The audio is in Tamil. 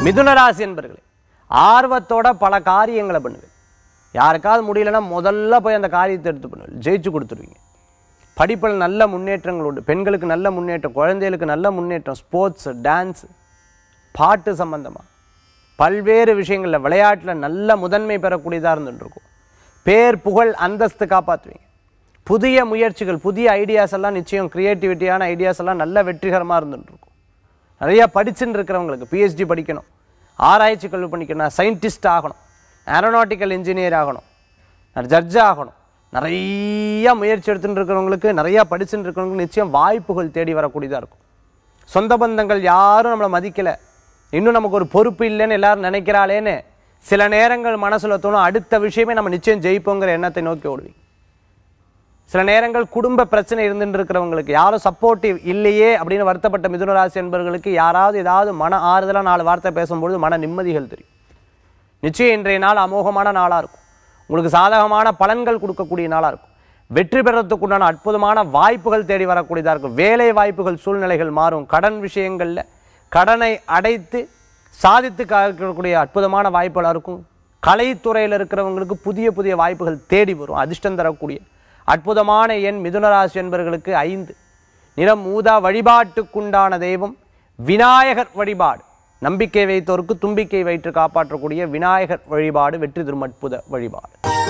மிதுனராசி என்பர்களே ஆர்வத்தோட பல காரியங்களை பண்ணுவேன் யாருக்காவது முடியலன்னா முதல்ல போய் அந்த காரியத்தை எடுத்து பண்ணுவேன் ஜெயிச்சு கொடுத்துருவீங்க படிப்பில் நல்ல முன்னேற்றங்கள் உண்டு பெண்களுக்கு நல்ல முன்னேற்றம் குழந்தைகளுக்கு நல்ல முன்னேற்றம் ஸ்போர்ட்ஸ் டான்ஸ் பாட்டு சம்பந்தமாக பல்வேறு விஷயங்களில் விளையாட்டில் நல்ல முதன்மை பெறக்கூடியதாக இருந்துட்டு இருக்கும் பேர் புகழ் அந்தஸ்து காப்பாற்றுவீங்க புதிய முயற்சிகள் புதிய ஐடியாஸ் எல்லாம் நிச்சயம் கிரியேட்டிவிட்டியான ஐடியாஸ் எல்லாம் நல்ல வெற்றிகரமாக இருந்துட்டு இருக்கும் நிறைய படிச்சுன்னு இருக்கிறவங்களுக்கு பிஹெச்டி படிக்கணும் ஆராய்ச்சி கல்வி பண்ணிக்கணும் சயின்டிஸ்ட் ஆகணும் ஏரோநாட்டிக்கல் இன்ஜினியர் ஆகணும் ஜட்ஜ் ஆகணும் நிறைய முயற்சி எடுத்துட்டு இருக்கிறவங்களுக்கு நிறைய படிச்சுட்டு இருக்கிறவங்களுக்கு நிச்சயம் வாய்ப்புகள் தேடி வரக்கூடியதாக இருக்கும் சொந்த பந்தங்கள் யாரும் நம்மளை மதிக்கலை இன்னும் நமக்கு ஒரு பொறுப்பு இல்லைன்னு எல்லாரும் நினைக்கிறாளேன்னு சில நேரங்கள் மனசுல தோணும் அடுத்த விஷயமே நம்ம நிச்சயம் ஜெயிப்போங்கிற எண்ணத்தை நோக்கி ஓடுவீங்க சில நேரங்கள் குடும்ப பிரச்சனை இருந்துட்டு இருக்கிறவங்களுக்கு யாரும் சப்போர்ட்டிவ் இல்லையே அப்படின்னு வருத்தப்பட்ட மிதுனராசி என்பவர்களுக்கு யாராவது ஏதாவது மன ஆறுதலாக நாலு வார்த்தை பேசும்பொழுது மன நிம்மதிகள் தெரியும் நிச்சயம் இன்றைய நாள் அமோகமான நாளாக இருக்கும் உங்களுக்கு சாதகமான பலன்கள் கொடுக்கக்கூடிய நாளாக இருக்கும் வெற்றி பெறத்துக்குண்டான அற்புதமான வாய்ப்புகள் தேடி வரக்கூடியதாக இருக்கும் வேலை வாய்ப்புகள் சூழ்நிலைகள் மாறும் கடன் விஷயங்களில் கடனை அடைத்து சாதித்து காக்கக்கூடிய அற்புதமான வாய்ப்புகளாக இருக்கும் கலைத்துறையில் இருக்கிறவங்களுக்கு புதிய புதிய வாய்ப்புகள் தேடி வரும் அதிர்ஷ்டம் தரக்கூடிய அற்புதமான எண் மிதுனராசி என்பவர்களுக்கு ஐந்து நிறம் ஊதா வழிபாட்டுக்குண்டான தெய்வம் விநாயகர் வழிபாடு நம்பிக்கை வைத்தோருக்கு தும்பிக்கை வைத்து காப்பாற்றக்கூடிய விநாயகர் வழிபாடு வெற்றி தரும் அற்புத வழிபாடு